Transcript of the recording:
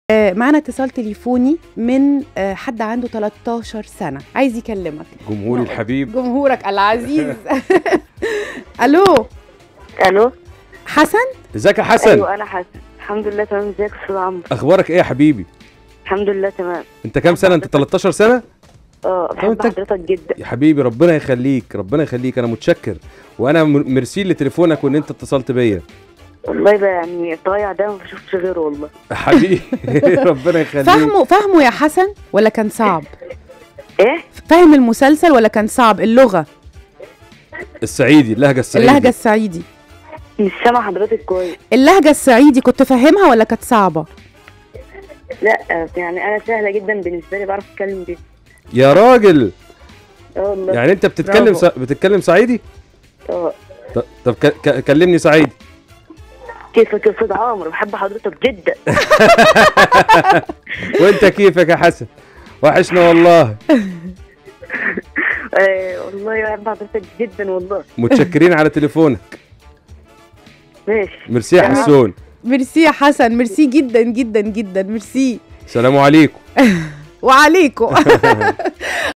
آه، معانا اتصال تليفوني من آه، حد عنده 13 سنة عايز يكلمك جمهوري الحبيب جمهورك العزيز الو الو حسن ازيك يا حسن ايوه انا حسن الحمد لله تمام ازيك يا استاذ عمرو اخبارك ايه يا حبيبي الحمد لله تمام انت كام سنه انت 13 سنه اه بحب أنت- حضرتك جدا يا حبيبي ربنا يخليك ربنا يخليك انا متشكر وانا م- ميرسي لتليفونك وان انت اتصلت بيا والله بقى يعني طايع ده ما بشوفش غيره والله حبيبي ربنا يخليك فاهمه فاهمه يا حسن ولا كان صعب ايه فاهم المسلسل ولا كان صعب اللغة الصعيدي اللهجه الصعيدي اللهجة الصعيدي مش سامع حضرتك كويس اللهجة الصعيدي كنت فاهمها ولا كانت صعبة لا يعني انا سهله جدا بالنسبه لي بعرف اتكلم بيها يا راجل اه والله يعني انت بتتكلم برافو. ص... بتتكلم صعيدي اه ط- طب ك... ك... كلمني صعيدي كيفك يا استاذ عمرو بحب حضرتك جدا وانت كيفك يا حسن وحشنا والله آه والله بحب حضرتك جدا والله متشكرين على تليفونك ماشي ميرسي يا تمام. حسون ميرسي يا حسن ميرسي جدا جدا جدا ميرسي سلام عليكم وعليكم